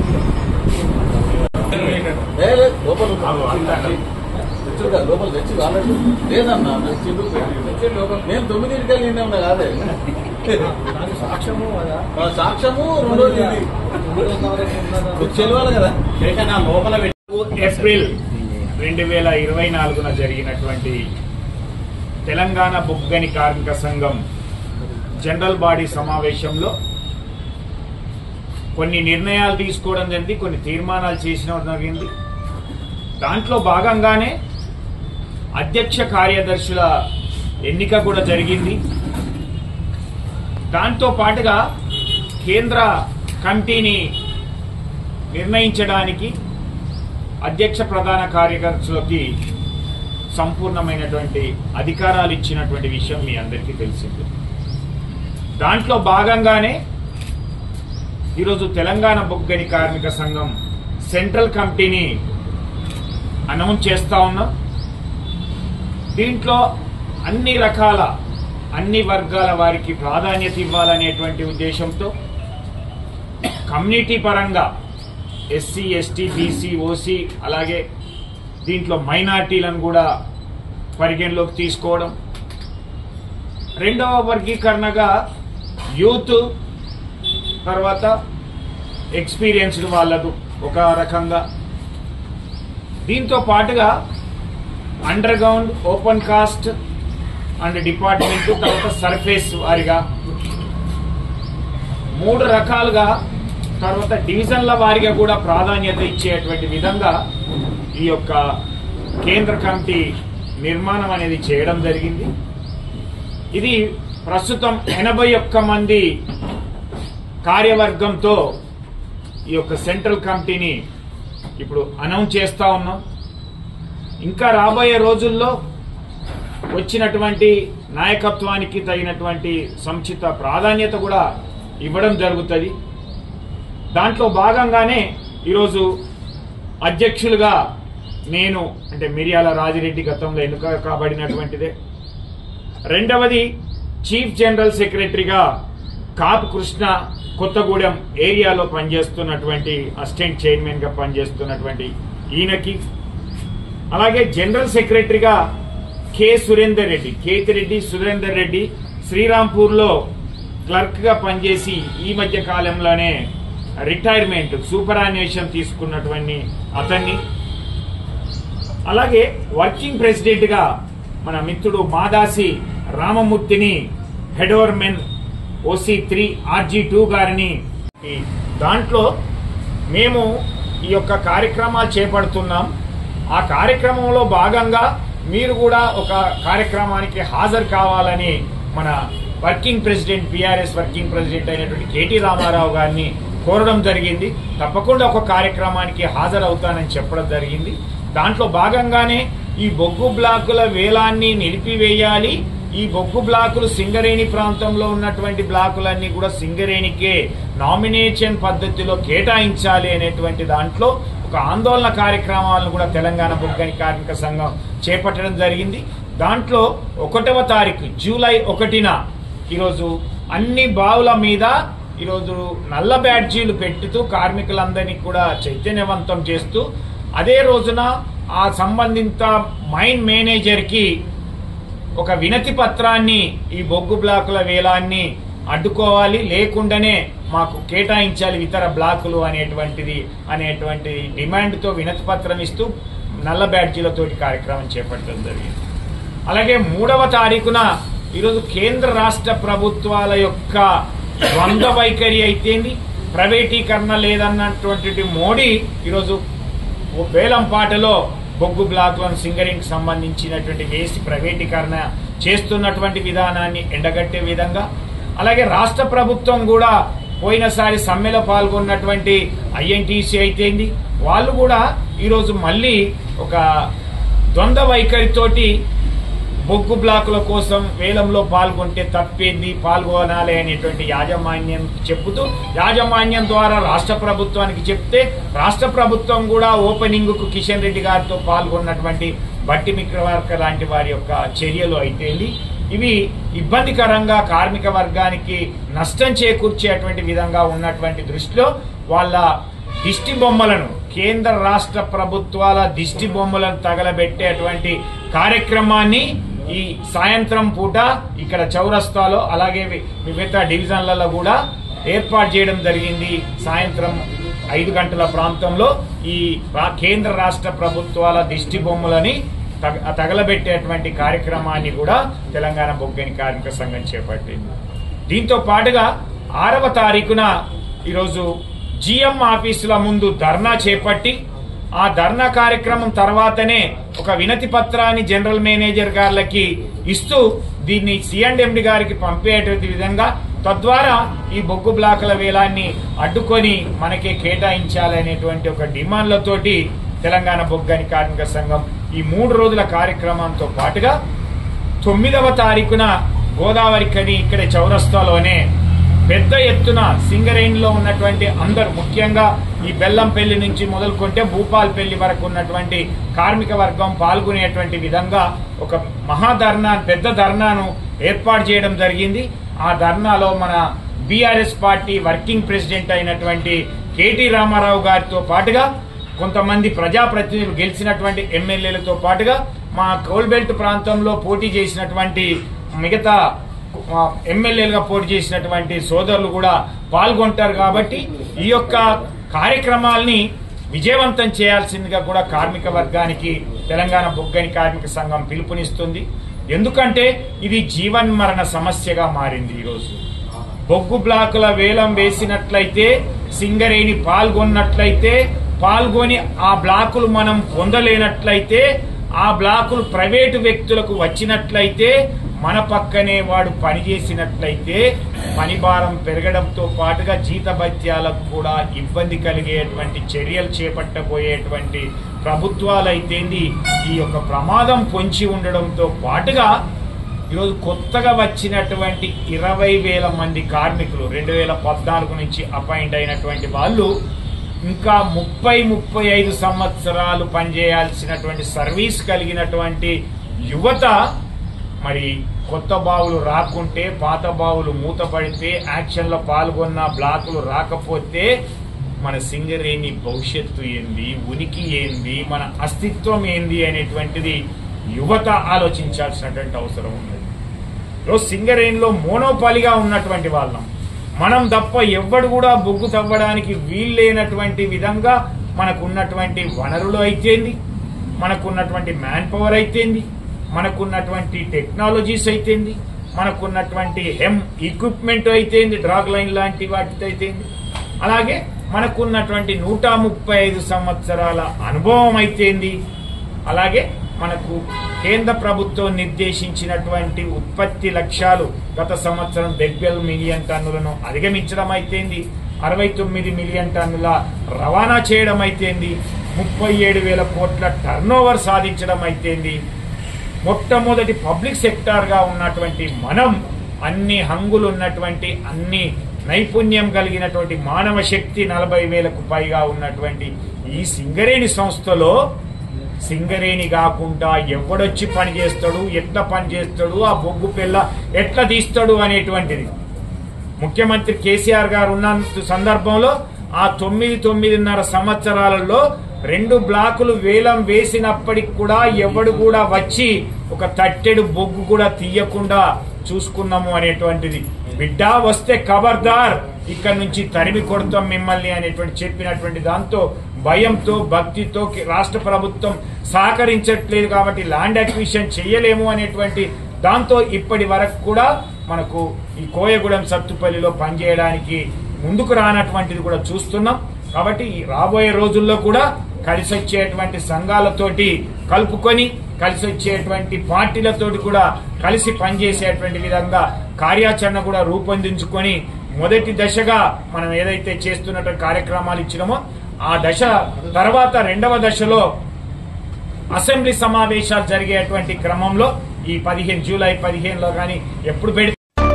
లోపల తెచ్చి వాళ్ళకు లేదన్నా నేను తొమ్మిదింటికి నిన్నే ఉన్నా కాదే సాక్ష్యము సాక్ష్యము రెండోది ఇది మీకు తెలియాలి కదా లోపల ఏప్రిల్ రెండు వేల ఇరవై నాలుగున జరిగినటువంటి తెలంగాణ బొగ్గని కార్మిక సంఘం జనరల్ బాడీ సమావేశంలో కొన్ని నిర్ణయాలు తీసుకోవడం జరిగింది కొన్ని తీర్మానాలు చేసిన జరిగింది దాంట్లో భాగంగానే అధ్యక్ష కార్యదర్శుల ఎన్నిక కూడా జరిగింది దాంతో పాటుగా కేంద్ర కమిటీని నిర్ణయించడానికి అధ్యక్ష ప్రధాన కార్యదర్శులకి సంపూర్ణమైనటువంటి అధికారాలు ఇచ్చినటువంటి విషయం మీ అందరికీ తెలిసింది దాంట్లో భాగంగానే ఈరోజు తెలంగాణ బొగ్గని కార్మిక సంఘం సెంట్రల్ కమిటీని అనౌన్స్ చేస్తా ఉన్నాం దీంట్లో అన్ని రకాల అన్ని వర్గాల వారికి ప్రాధాన్యత ఇవ్వాలనేటువంటి ఉద్దేశంతో కమ్యూనిటీ పరంగా ఎస్సీ ఎస్టీ బీసీ ఓసీ అలాగే దీంట్లో మైనార్టీలను కూడా పరిగణలోకి తీసుకోవడం రెండవ వర్గీకరణగా యూత్ తర్వాత ఎక్స్పీరియన్స్డ్ వాళ్ళకు ఒక రకంగా దీంతో పాటుగా underground open cast and department తర్వాత సర్ఫేస్ వారిగా మూడు రకాలుగా తర్వాత డివిజన్ల వారిగా కూడా ప్రాధాన్యత ఇచ్చేటువంటి విధంగా ఈ యొక్క కేంద్ర కమిటీ నిర్మాణం అనేది చేయడం జరిగింది ఇది ప్రస్తుతం ఎనభై ఒక్క మంది కార్యవర్గంతో ఈ యొక్క సెంట్రల్ కమిటీని ఇప్పుడు అనౌన్స్ చేస్తా ఉన్నాం ఇంకా రాబోయే రోజుల్లో వచ్చినటువంటి నాయకత్వానికి తగినటువంటి సముచిత ప్రాధాన్యత కూడా ఇవ్వడం జరుగుతుంది దాంట్లో భాగంగానే ఈరోజు అధ్యక్షులుగా నేను అంటే మిరియాల రాజిరెడ్డి గతంలో ఎన్నిక కాబడినటువంటిదే రెండవది చీఫ్ జనరల్ సెక్రటరీగా కాపు కృష్ణ కొత్తగూడెం ఏరియాలో పనిచేస్తున్నటువంటి అసిస్టెంట్ చైర్మన్ గా పనిచేస్తున్నటువంటి ఈయనకి అలాగే జనరల్ సెక్రటరీగా కె సురేందర్ రెడ్డి కేతిరెడ్డి సురేందర్ రెడ్డి శ్రీరాంపూర్లో క్లర్క్ గా పనిచేసి ఈ మధ్య కాలంలోనే రిటైర్మెంట్ సూపర్ అన్వేషణ తీసుకున్నటువంటి అతన్ని అలాగే వర్కింగ్ ప్రెసిడెంట్ గా మన మిత్రుడు మాదాసి రామమూర్తిని head overman OC three RG two గారిని ఈ దాంట్లో మేము ఈ యొక్క కార్యక్రమాలు చేపడుతున్నాం ఆ కార్యక్రమంలో భాగంగా మీరు కూడా ఒక కార్యక్రమానికి హాజరు కావాలని మన working president BRS working president అయినటువంటి కేటీ రామారావు గారిని కోరడం జరిగింది తప్పకుండా ఒక కార్యక్రమానికి హాజరవుతానని చెప్పడం జరిగింది దాంట్లో భాగంగానే ఈ బొగ్గు బ్లాకుల వేలాన్ని నిలిపివేయాలి ఈ బొగ్గు బ్లాకులు సింగరేణి ప్రాంతంలో ఉన్నటువంటి బ్లాకులన్నీ కూడా సింగరేణికే నామినేషన్ పద్ధతిలో కేటాయించాలి అనేటువంటి దాంట్లో ఒక ఆందోళన కార్యక్రమాలను కూడా తెలంగాణ బొగ్గని కార్మిక సంఘం చేపట్టడం జరిగింది దాంట్లో ఒకటవ తారీఖు జూలై ఒకటిన ఈరోజు అన్ని బావుల మీద ఈరోజు నల్ల బ్యాడ్జీలు పెట్టుతూ కార్మికులందరినీ కూడా చైతన్యవంతం చేస్తూ అదే రోజున ఆ సంబంధిత మైన్ మేనేజర్ కి ఒక వినతి పత్రాన్ని ఈ బొగ్గు బ్లాకుల వేలాన్ని అడ్డుకోవాలి లేకుండానే మాకు కేటాయించాలి ఇతర బ్లాకులు అనేటువంటిది అనేటువంటి డిమాండ్తో వినతి పత్రం ఇస్తూ నల్ల బ్యాడ్జీలతోటి కార్యక్రమం చేపట్టడం జరిగింది అలాగే మూడవ తారీఖున ఈరోజు కేంద్ర రాష్ట్ర ప్రభుత్వాల యొక్క ద్వంద్వ వైఖరి అయితేంది ప్రైవేటీకరణ లేదన్నటువంటి మోడీ ఈరోజు వేలంపాటలో బొగ్గు బ్లాక్లను సింగరింగ్ సంబంధించినటువంటి వేసి ప్రైవేటీకరణ చేస్తున్నటువంటి విధానాన్ని ఎండగట్టే విధంగా అలాగే రాష్ట్ర ప్రభుత్వం కూడా పోయినసారి సమ్మెలో పాల్గొన్నటువంటి ఐఎన్టీసీ అయితేంది వాళ్ళు కూడా ఈరోజు మళ్ళీ ఒక ద్వంద్వ వైఖరితోటి బొగ్గు బ్లాకుల కోసం వేలంలో పాల్గొంటే తప్పేంది పాల్గొనాలి అనేటువంటి యాజమాన్యం చెప్పుతూ యాజమాన్యం ద్వారా రాష్ట్ర ప్రభుత్వానికి చెప్తే రాష్ట్ర ప్రభుత్వం కూడా ఓపెనింగ్ కు కిషన్ రెడ్డి గారితో పాల్గొన్నటువంటి బట్టి మిక్రవర్క లాంటి వారి యొక్క చర్యలు అయితేంది ఇవి ఇబ్బందికరంగా కార్మిక వర్గానికి నష్టం చేకూర్చేటువంటి విధంగా ఉన్నటువంటి దృష్టిలో వాళ్ళ దిష్టి బొమ్మలను కేంద్ర రాష్ట్ర ప్రభుత్వాల దిష్టి బొమ్మలను తగలబెట్టేటువంటి కార్యక్రమాన్ని ఈ సాయంత్రం పూట ఇక్కడ చౌరస్తాలో అలాగే వి- వివిధ డివిజన్లలో కూడా ఏర్పాటు చేయడం జరిగింది సాయంత్రం ఐదు గంటల ప్రాంతంలో ఈ రా- కేంద్ర రాష్ట్ర ప్రభుత్వాల దిష్టి బొమ్మలని తగ- తగలబెట్టేటువంటి కార్యక్రమాన్ని కూడా తెలంగాణ బొగ్గని కార్మిక సంఘం చేపట్టింది దీంతో పాటుగా ఆరవ తారీఖున ఈరోజు జిఎం ఆఫీసుల ముందు ధర్నా చేపట్టి ఆ ధర్నా కార్యక్రమం తర్వాతనే ఒక వినతి పత్రాన్ని జనరల్ మేనేజర్ గారికి ఇస్తూ దీన్ని సిఎండ్ఎండి గారికి పంపేటువంటి విధంగా తద్వారా ఈ బొగ్గు బ్లాకుల వేలాన్ని అడ్డుకొని మనకే కేటాయించాలనేటువంటి ఒక డిమాండ్లతోటి తెలంగాణ బొగ్గని కార్మిక సంఘం ఈ మూడు రోజుల కార్యక్రమంతో పాటుగా తొమ్మిదవ తారీఖున గోదావరి కని ఇక్కడ చౌరస్తాలోనే పెద్ద ఎత్తున సింగరేణిలో ఉన్నటువంటి అందరు ముఖ్యంగా ఈ బెల్లంపల్లి నుంచి మొదలుకొంటే భూపాల్పల్లి వరకు ఉన్నటువంటి కార్మిక వర్గం పాల్గొనేటువంటి విధంగా ఒక మహాధర్నా పెద్ద ధర్నాను ఏర్పాటు చేయడం జరిగింది ఆ ధర్నాలో మన బీఆర్ఎస్ పార్టీ వర్కింగ్ ప్రెసిడెంట్ అయినటువంటి కేటీ రామారావు గారితో పాటుగా కొంతమంది ప్రజాప్రతినిధులు గెలిచినటువంటి ఎమ్మెల్యేలతో పాటుగా మా కోల్బెల్ట్ ప్రాంతంలో పోటీ చేసినటువంటి మిగతా ఆ, ఎమ్మెల్యేలుగా పోటీ చేసినటువంటి సోదరులు కూడా పాల్గొంటారు కాబట్టి ఈ యొక్క కార్యక్రమాల్ని విజయవంతం చేయాల్సిందిగా కూడా కార్మిక వర్గానికి తెలంగాణ బొగ్గని కార్మిక సంఘం పిలుపునిస్తుంది ఎందుకంటే ఇది జీవన్మరణ సమస్యగా మారింది ఈరోజు బొగ్గు బ్లాకుల వేలం వేసినట్లయితే సింగరేణి పాల్గొన్నట్లయితే పాల్గొని ఆ బ్లాకులు మనం పొందలేనట్లయితే ఆ బ్లాకులు ప్రైవేటు వ్యక్తులకు వచ్చినట్లయితే మన పక్కనే వాడు పనిచేసినట్లయితే పని భారం పెరగడంతో పాటుగా జీతభత్యాలకు కూడా ఇబ్బంది కలిగేటువంటి చర్యలు చేపట్టబోయేటువంటి ప్రభుత్వాలైతేంది ఈ యొక్క ప్రమాదం పొంచి ఉండడంతో పాటుగా ఈరోజు కొత్తగా వచ్చినటువంటి ఇరవై వేల మంది కార్మికులు రెండు వేల పద్నాలుగు నుంచి అపాయింట్ అయినటువంటి వాళ్ళు ఇంకా ముప్పై ముప్పై ఐదు సంవత్సరాలు పనిచేయాల్సినటువంటి సర్వీస్ కలిగినటువంటి యువత మరి కొత్త బావులు రాకుంటే పాత బావులు మూతపడితే యాక్షన్లో పాల్గొన్న బ్లాకులు రాకపోతే మన సింగరేణి భవిష్యత్తు ఏంది ఉనికి ఏంది మన అస్తిత్వం ఏంది అనేటువంటిది యువత ఆలోచించాల్సినటువంటి అవసరం ఉంది రోజు సింగరేణిలో మోనోపాలిగా ఉన్నటువంటి వాళ్ళం మనం తప్ప ఎవ్వడు కూడా బొగ్గు తవ్వడానికి వీల్లేనటువంటి విధంగా మనకున్నటువంటి వనరులు అయితేంది మనకున్నటువంటి మ్యాన్ పవర్ అయితేంది మనకున్నటువంటి టెక్నాలజీస్ అయితేంది మనకున్నటువంటి హెమ్ ఎక్విప్మెంట్ అయితేంది డ్రాగ్ లైన్ లాంటి వాటితో అయితేంది అలాగే మనకున్నటువంటి నూట ముప్పై ఐదు సంవత్సరాల అనుభవం అయితేంది అలాగే మనకు కేంద్ర ప్రభుత్వం నిర్దేశించినటువంటి ఉత్పత్తి లక్ష్యాలు గత సంవత్సరం డెబ్బై మిలియన్ టన్నులను అధిగమించడం అయితేంది అరవై తొమ్మిది మిలియన్ టన్నుల రవాణా చేయడం అయితేంది ముప్పై ఏడు వేల కోట్ల టర్నోవర్ సాధించడం అయితేంది మొట్టమొదటి పబ్లిక్ సెక్టార్గా ఉన్నటువంటి మనం అన్ని హంగులు ఉన్నటువంటి అన్ని నైపుణ్యం కలిగినటువంటి మానవ శక్తి నలభై వేలకు పైగా ఉన్నటువంటి ఈ సింగరేణి సంస్థలో సింగరేణి కాకుండా ఎవడొచ్చి పని చేస్తాడు ఎట్లా పని చేస్తాడు ఆ బొగ్గు పిల్ల ఎట్లా తీస్తాడు అనేటువంటిది ముఖ్యమంత్రి కేసీఆర్ గారు ఉన్న సందర్భంలో ఆ తొమ్మిది తొమ్మిదిన్నర సంవత్సరాలలో రెండు బ్లాకులు వేలం వేసినప్పటికి కూడా ఎవడు కూడా వచ్చి ఒక తట్టెడు బొగ్గు కూడా తీయకుండా చూసుకున్నాము అనేటువంటిది బిడ్డ వస్తే ఖబర్దార్ ఇక్కడ నుంచి తరిమి కొడతాం మిమ్మల్ని అనేటువంటి చెప్పినటువంటి దాంతో భయంతో భక్తితో కి- రాష్ట్ర ప్రభుత్వం సహకరించట్లేదు కాబట్టి ల్యాండ్ అక్విజిషన్ చేయలేము అనేటువంటి దాంతో ఇప్పటి వరకు కూడా మనకు ఈ కోయగూడెం సత్తుపల్లిలో పనిచేయడానికి ముందుకు రానటువంటిది కూడా చూస్తున్నాం కాబట్టి ఈ రాబోయే రోజుల్లో కూడా కలిసి వచ్చేటువంటి సంఘాలతోటి కలుపుకొని కలిసి వచ్చేటువంటి పార్టీలతోటి కూడా కలిసి పనిచేసేటువంటి విధంగా కార్యాచరణ కూడా రూపొందించుకొని మొదటి దశగా మనం ఏదైతే చేస్తున్నటువంటి కార్యక్రమాలు ఇచ్చినామో ఆ దశ తర్వాత రెండవ దశలో అసెంబ్లీ సమావేశాలు జరిగేటువంటి క్రమంలో ఈ పదిహేను జూలై పదిహేనులో కానీ ఎప్పుడు పెడితే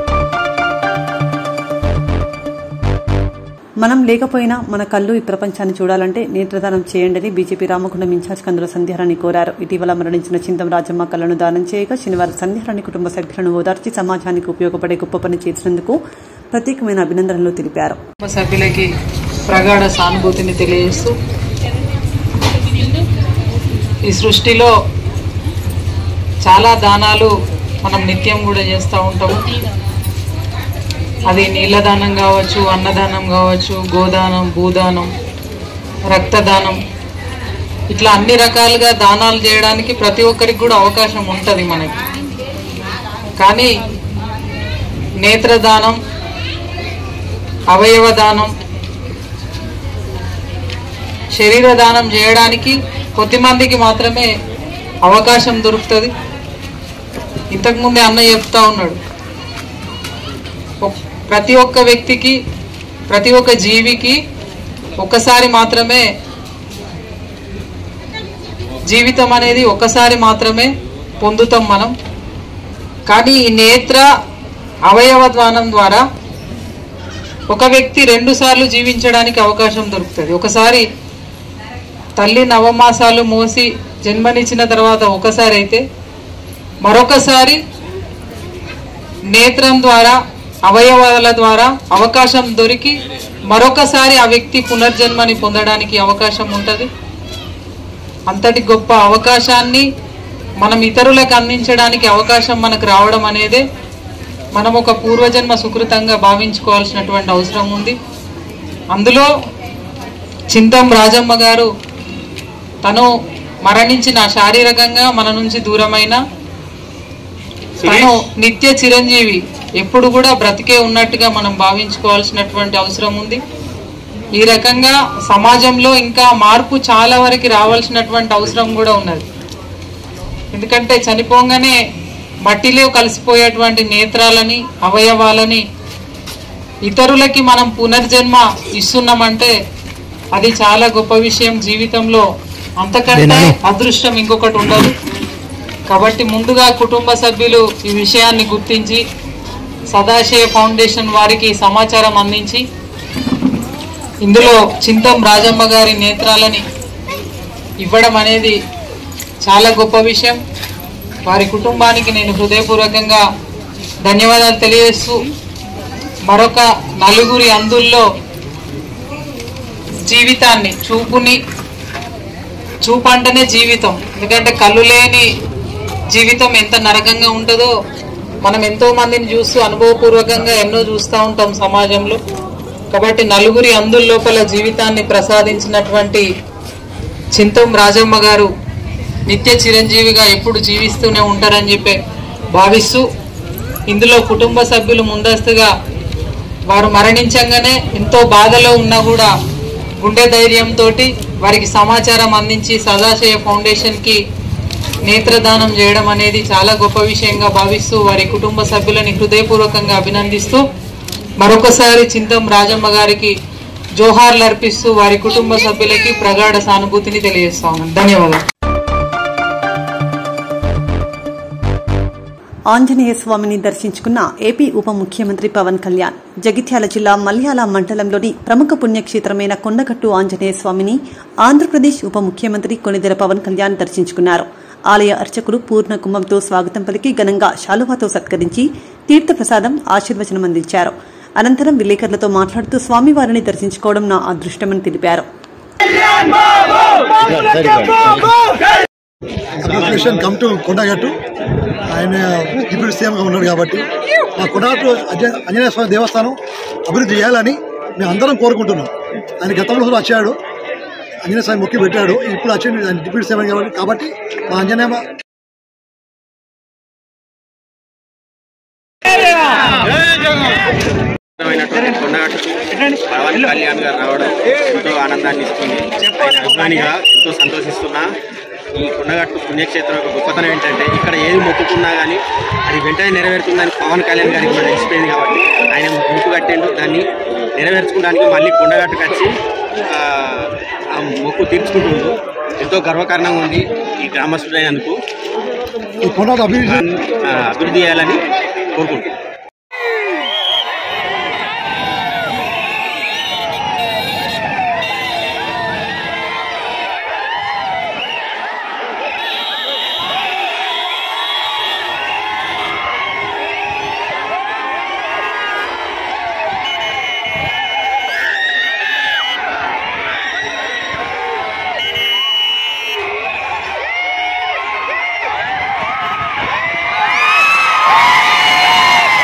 మనం లేకపోయినా మన కళ్ళు ఈ ప్రపంచాన్ని చూడాలంటే నేత్రదానం చేయండి బీజేపీ రామగుండం ఇన్ఛార్జ్ కందుల సంధ్యారాణి కోరారు ఇటీవల మరణించిన చింతం రాజమ్మ కళ్ళను దానం చేయగా శనివారం సంధ్యారాణి కుటుంబ సభ్యులను ఓదార్చి సమాజానికి ఉపయోగపడే గొప్ప పని చేసినందుకు ప్రత్యేకమైన అభినందనలు తెలిపారు కుటుంబ సభ్యులకి ప్రగాఢ సానుభూతిని తెలియజేస్తూ ఈ సృష్టిలో చాలా దానాలు మనం నిత్యం కూడా చేస్తూ ఉంటాము అది నీళ్ళదానం కావచ్చు అన్నదానం కావచ్చు గోదానం భూదానం రక్తదానం ఇట్లా అన్ని రకాలుగా దానాలు చేయడానికి ప్రతి ఒక్కరికి కూడా అవకాశం ఉంటుంది మనకి కానీ నేత్రదానం అవయవ దానం శరీర దానం చేయడానికి కొద్దిమందికి మాత్రమే అవకాశం దొరుకుతుంది ఇంతకుముందే అన్న చెప్తా ఉన్నాడు ఒక్- ప్రతి ఒక్క వ్యక్తికి ప్రతి ఒక్క జీవికి ఒక్కసారి మాత్రమే జీవితం అనేది ఒక్కసారి మాత్రమే పొందుతాం మనం కానీ ఈ నేత్ర అవయవ దానం ద్వారా ఒక వ్యక్తి రెండు సార్లు జీవించడానికి అవకాశం దొరుకుతుంది ఒకసారి తల్లి నవమాసాలు మోసి జన్మనిచ్చిన తర్వాత ఒకసారి అయితే మరొకసారి నేత్రం ద్వారా అవయవాల ద్వారా అవకాశం దొరికి మరొకసారి ఆ వ్యక్తి పునర్జన్మని పొందడానికి అవకాశం ఉంటుంది అంతటి గొప్ప అవకాశాన్ని మనం ఇతరులకు అందించడానికి అవకాశం మనకు రావడం అనేదే మనం ఒక పూర్వజన్మ సుకృతంగా భావించుకోవాల్సినటువంటి అవసరం ఉంది అందులో చింతం రాజమ్మ గారు తను మరణించిన శారీరకంగా మన నుంచి దూరమైన తను నిత్య చిరంజీవి ఎప్పుడు కూడా బ్రతికే ఉన్నట్టుగా మనం భావించుకోవాల్సినటువంటి అవసరం ఉంది ఈ రకంగా సమాజంలో ఇంకా మార్పు చాలా వరకు రావాల్సినటువంటి అవసరం కూడా ఉన్నది ఎందుకంటే చనిపోగానే మట్టిలో కలిసిపోయేటువంటి నేత్రాలని అవయవాలని ఇతరులకి మనం పునర్జన్మ ఇస్తున్నామంటే అది చాలా గొప్ప విషయం జీవితంలో అంతకంటే అదృష్టం ఇంకొకటి ఉండదు కాబట్టి ముందుగా కుటుంబ సభ్యులు ఈ విషయాన్ని గుర్తించి సదాశయ ఫౌండేషన్ వారికి సమాచారం అందించి ఇందులో చింతం రాజమ్మ గారి నేత్రాలని ఇవ్వడం అనేది చాలా గొప్ప విషయం వారి కుటుంబానికి నేను హృదయపూర్వకంగా ధన్యవాదాలు తెలియజేస్తూ మరొక నలుగురి అందుల్లో జీవితాన్ని చూపుని చూపు అంటేనే జీవితం ఎందుకంటే కళ్ళు లేని జీవితం ఎంత నరకంగా ఉంటుందో మనం ఎంతో మందిని చూస్తూ అనుభవపూర్వకంగా ఎన్నో చూస్తూ ఉంటాం సమాజంలో కాబట్టి నలుగురి అందుల లోపల జీవితాన్ని ప్రసాదించినటువంటి చింతం రాజమ్మ గారు నిత్య చిరంజీవిగా ఎప్పుడు జీవిస్తూనే ఉంటారని చెప్పి భావిస్తూ ఇందులో కుటుంబ సభ్యులు ముందస్తుగా వారు మరణించంగానే ఎంతో బాధలో ఉన్నా కూడా గుండె ధైర్యంతో వారికి సమాచారం అందించి సదాశయ ఫౌండేషన్కి నేత్రదానం చేయడం అనేది చాలా గొప్ప విషయంగా భావిస్తూ వారి కుటుంబ సభ్యులని హృదయపూర్వకంగా అభినందిస్తూ మరొకసారి చింతం రాజమ్మ గారికి జోహార్లు అర్పిస్తూ వారి కుటుంబ సభ్యులకి ప్రగాఢ సానుభూతిని తెలియజేస్తా ఉన్నాను ధన్యవాదాలు ఆంజనేయ స్వామిని దర్శించుకున్న ఏపీ ఉప ముఖ్యమంత్రి పవన్ కళ్యాణ్ జగిత్యాల జిల్లా మల్యాల మండలంలోని ప్రముఖ పుణ్యక్షేత్రమైన కొండగట్టు ఆంజనేయ స్వామిని ఆంధ్రప్రదేశ్ ఉప ముఖ్యమంత్రి కొనిదెల పవన్ కళ్యాణ్ దర్శించుకున్నారు ఆలయ అర్చకులు పూర్ణ కుంభంతో స్వాగతం పలికి ఘనంగా శాలువాతో సత్కరించి తీర్థప్రసాదం ఆశీర్వచనం అందించారు అనంతరం విలేకరులతో మాట్లాడుతూ స్వామివారిని దర్శించుకోవడం నా అదృష్టమని తెలిపారు అప్లికేషన్ కమ్ టు కొండగట్టు ఆయన డిప్యూటీ సీఎంగా ఉన్నాడు కాబట్టి మా కొండగట్టు అజ- ఆంజనేయ స్వామి దేవస్థానం అభివృద్ధి చేయాలని మేము అందరం కోరుకుంటున్నాం ఆయన గతంలో కూడా వచ్చాడు ఆంజనేయ స్వామి మొక్కి పెట్టాడు ఇప్పుడు వచ్చి ఆయన డిప్యూటీ సీఎం కాబట్టి కాబట్టి మా ఆంజనేయ అయినటువంటి కొండగట్టు పవన్ కళ్యాణ్ గారు రావడం ఎంతో ఆనందాన్ని ఇస్తుంది ఆయన అభిమానిగా ఎంతో సంతోషిస్తున్నా ఈ కొండగట్టు పుణ్యక్షేత్రం యొక్క గొప్పతనం ఏంటంటే ఇక్కడ ఏది మొక్కుకున్నా కానీ అది వెంటనే నెరవేరుతుందని పవన్ కళ్యాణ్ గారికి మనకు తెలిసిపోయింది కాబట్టి ఆయన మొక్కు కట్టిండు దాన్ని నెరవేర్చుకోవడానికి మళ్ళీ కొండగట్టుకు వచ్చి ఆ, ఆ మొక్కు తీర్చుకుంటుండు ఎంతో గర్వకారణంగా ఉంది ఈ గ్రామస్తుడైనందుకు ఈ కొండగట్టు అభివృద్ధి ఆ, అభివృద్ధి చేయాలని కోరుకుంటున్నాను Hey!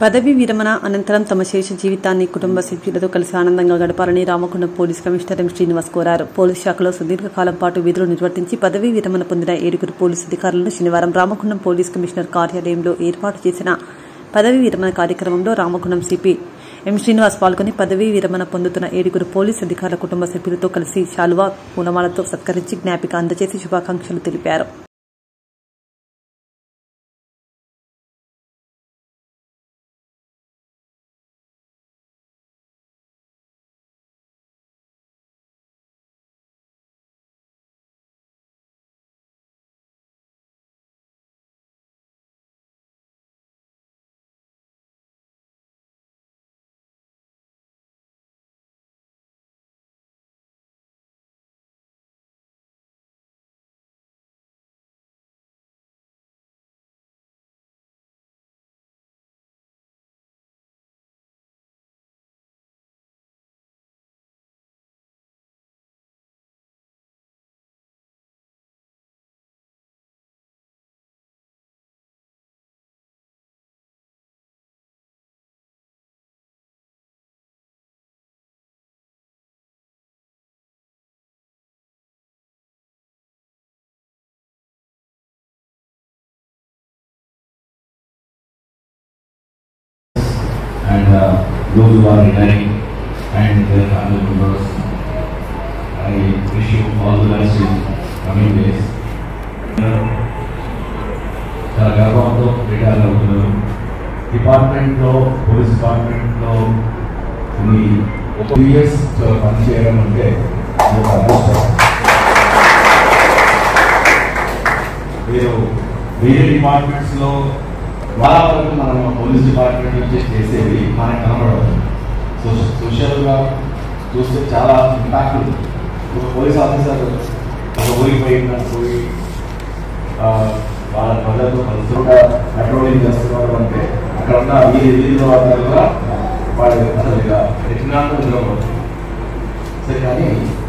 పదవీ విరమణ అనంతరం తమ శేష జీవితాన్ని కుటుంబ సభ్యులతో కలిసి ఆనందంగా గడపాలని Ramagundam police commissioner M Srinivas కోరారు పోలీస్ శాఖలో సుదీర్ఘకాలం పాటు విధులు నిర్వర్తించి పదవీ విరమణ పొందిన ఏడుగురు పోలీసు అధికారులను శనివారం రామగుండం పోలీస్ కమిషనర్ కార్యాలయంలో ఏర్పాటు చేసిన పదవీ విరమణ కార్యక్రమంలో రామగుండం సిపి ఎం శ్రీనివాస్ పాల్గొని పదవీ విరమణ పొందుతున్న ఏడుగురు పోలీస్ అధికారుల కుటుంబ సభ్యులతో కలిసి శాలువా పూలమాలతో సత్కరించి జ్ఞాపిక అందజేసి శుభాకాంక్షలు తెలిపారు and uh, those who are retiring and their family members. I wish you all the best in coming days. చాలా గర్వంతో రిటైర్ అవుతున్నారు డిపార్ట్మెంట్లో పోలీస్ డిపార్ట్మెంట్లో మీ ఒక టూ ఇయర్స్ పనిచేయడం అంటే ఇది ఒక అదృష్టం మీరు వేరే డిపార్ట్మెంట్స్లో వాళ్ళ వరకు మనం పోలీస్ డిపార్ట్మెంట్ నుంచి చేసేది మనకు కనబడదు సో సోషల్గా చూస్తే చాలా ఇంపాక్ట్ ఉంది ఒక పోలీస్ ఆఫీసర్ ఒక ఊరికి పోయిన పోయి ఆ, వాళ్ళ ప్రజలతో కలుసుగా పెట్రోలింగ్ చేస్తున్నారు అంటే అక్కడ ఉన్న వీధి వీధిలో అందరూ కూడా వాళ్ళు అసలు ఇక ఎట్టినాను నిలబడుతుంది సరే కానీ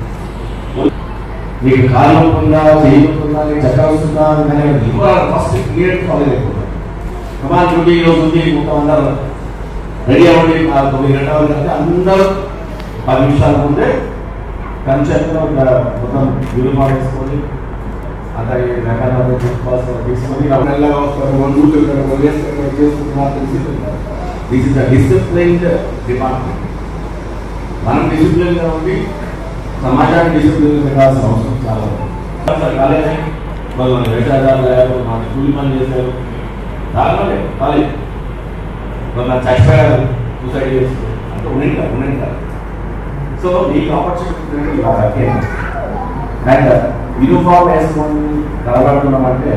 మీకు కాలు ఉందా చేయి ఉందా నీకు చక్కెర వస్తుందా అని ఫస్ట్ క్లియర్ ఫాలో అయిపోతుంది కమాన్ డ్యూటీ ఈరోజు ఉంది మొత్తం అందరూ రెడీ అవ్వండి ఆ తొమ్మిది గంటల వరకు అంటే అందరూ పది నిమిషాల ముందే కన్సెప్ట్లో మొత్తం యూనిఫామ్ వేసుకొని అంత ఈ రకాల చెప్పుకోవాల్సిన తీసుకొని నెలగా వస్తారు వన్ రూట్ చేసుకుంటున్నారు this is the disciplined department మనం డిసిప్లిన్గా ఉండి సమాజాన్ని డిసిప్లిన్ పెట్టాల్సిన అవసరం చాలా ఉంది కాలేజీ వాళ్ళు మన వ్యవసాయదారులు లేరు మన కూలి పని చేశారు రాగలే కాలేజ్ వాళ్ళు చచ్చిపోయారు సూసైడ్ చేస్తారు అంటే ఉండింటారు ఉండింటారు సో మీకు ఆపర్చునిటీ అండ్ యూనిఫామ్ వేసుకొని కలబడుతున్నామంటే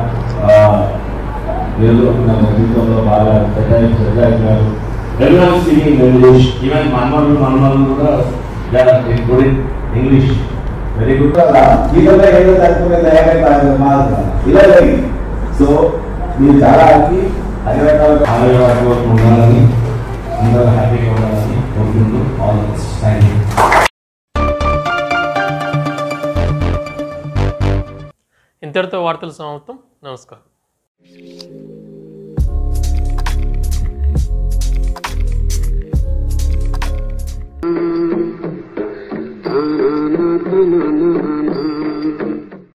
ఏదో నా జీవితంలో బాగా సెట్ అయి సెట్ అయినారు రెగ్యులర్ స్పీకింగ్ ఇంగ్లీష్ ఈవెన్ మన్మలు మన్మలు కూడా గుడ్ ఇంగ్లీష్ వెరీ గుడ్ జీవితంలో ఏదో తక్కువ ఇలా జరిగింది సో మీరు చాలా హ్యాపీ అన్ని రకాల ఆరోగ్య ఉండాలని అందరూ హ్యాపీగా ఉండాలని కోరుకుంటూ ఆల్ థ్యాంక్ యూ ఇంతటితో వార్తలు సమాప్తం నమస్కారం